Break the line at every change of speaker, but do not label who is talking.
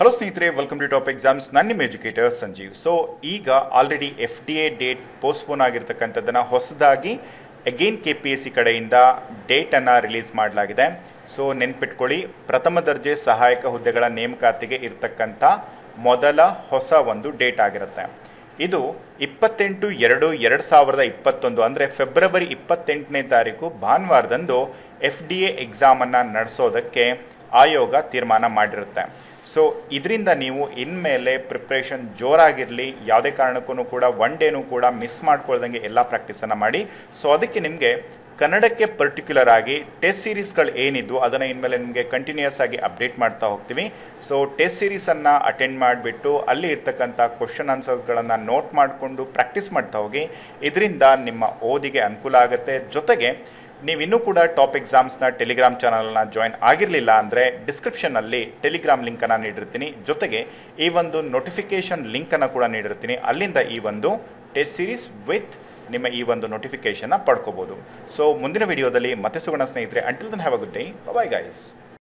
hello ಸ್ನೇಹಿತರೆ welcome to top exams ನಾನು ನಿಮ್ಮ ಎಜುಕೇಟರ್ ಸಂಜೀವ್ ಸೊ ಈಗ already F D A date postpone ಆಗಿರ್ತಕ್ಕಂಥದ್ದನ್ನು ಹೊಸದಾಗಿ again K P S C ಕಡೆಯಿಂದ ಡೇಟನ್ನು ರಿಲೀಸ್ ಮಾಡಲಾಗಿದೆ ಸೊ ನೆನ್ಪಿಟ್ಕೊಳ್ಳಿ ಪ್ರಥಮ ದರ್ಜೆ ಸಹಾಯಕ ಹುದ್ದೆಗಳ ನೇಮಕಾತಿಗೆ ಇರತಕ್ಕಂಥ ಮೊದಲ ಹೊಸ ಒಂದು ಡೇಟ್ ಆಗಿರುತ್ತೆ ಇದು ಇಪ್ಪತ್ತೆಂಟು ಎರಡು ಎರಡು ಸಾವಿರದ ಇಪ್ಪತ್ತೊಂದು ಅಂದರೆ ಫೆಬ್ರವರಿ ಇಪ್ಪತ್ತೆಂಟನೇ ತಾರೀಕು ಭಾನುವಾರದಂದು ಎಫ್ ಡಿ ಎ ಎಕ್ಸಾಮನ್ನು ನಡೆಸೋದಕ್ಕೆ ಆಯೋಗ ತೀರ್ಮಾನ ಮಾಡಿರುತ್ತೆ ಸೊ ಇದರಿಂದ ನೀವು ಇನ್ಮೇಲೆ ಪ್ರಿಪ್ರೇಷನ್ ಜೋರಾಗಿರಲಿ ಯಾವುದೇ ಕಾರಣಕ್ಕೂ ಕೂಡ ಒನ್ ಡೇನೂ ಕೂಡ ಮಿಸ್ ಮಾಡ್ಕೊಳ್ದಂಗೆ ಎಲ್ಲ ಪ್ರಾಕ್ಟೀಸನ್ನು ಮಾಡಿ ಸೊ ಅದಕ್ಕೆ ನಿಮಗೆ ಕನ್ನಡಕ್ಕೆ ಪರ್ಟಿಕ್ಯುಲರ್ ಆಗಿ ಟೆಸ್ಟ್ ಸೀರೀಸ್ಗಳು ಏನಿದ್ದು ಅದನ್ನು ಇನ್ಮೇಲೆ ನಿಮಗೆ ಕಂಟಿನ್ಯೂಸ್ ಆಗಿ ಅಪ್ಡೇಟ್ ಮಾಡ್ತಾ ಹೋಗ್ತೀವಿ ಸೊ ಟೆಸ್ಟ್ ಸೀರೀಸನ್ನು ಅಟೆಂಡ್ ಮಾಡಿಬಿಟ್ಟು ಅಲ್ಲಿ ಇರ್ತಕ್ಕಂಥ ಕ್ವಶನ್ ಆನ್ಸರ್ಸ್ಗಳನ್ನು ನೋಟ್ ಮಾಡಿಕೊಂಡು ಪ್ರಾಕ್ಟೀಸ್ ಮಾಡ್ತಾ ಹೋಗಿ ಇದರಿಂದ ನಿಮ್ಮ ಓದಿಗೆ ಅನುಕೂಲ ಆಗುತ್ತೆ ಜೊತೆಗೆ ನೀವಿನ್ನೂ ಕೂಡ ಟಾಪ್ ಎಕ್ಸಾಮ್ಸ್ನ ಟೆಲಿಗ್ರಾಮ್ ಚಾನಲ್ನ ಜಾಯಿನ್ ಆಗಿರಲಿಲ್ಲ ಅಂದರೆ ಡಿಸ್ಕ್ರಿಪ್ಷನ್ನಲ್ಲಿ ಟೆಲಿಗ್ರಾಮ್ ಲಿಂಕನ್ನು ನೀಡಿರ್ತೀನಿ ಜೊತೆಗೆ ಈ ಒಂದು ನೋಟಿಫಿಕೇಷನ್ ಲಿಂಕನ್ನು ಕೂಡ ನೀಡಿರ್ತೀನಿ ಅಲ್ಲಿಂದ ಈ ಒಂದು ಟೆಸ್ಟ್ ಸೀರೀಸ್ ವಿತ್ ನಿಮ್ಮ ಈ ಒಂದು ನೋಟಿಫಿಕೇಷನ್ನ ಪಡ್ಕೋಬೋದು ಸೊ ಮುಂದಿನ ವಿಡಿಯೋದಲ್ಲಿ ಮತ್ತೆ ಸಿಗೋಣ ಸ್ನೇಹಿತರೆ until then have a good day bye guys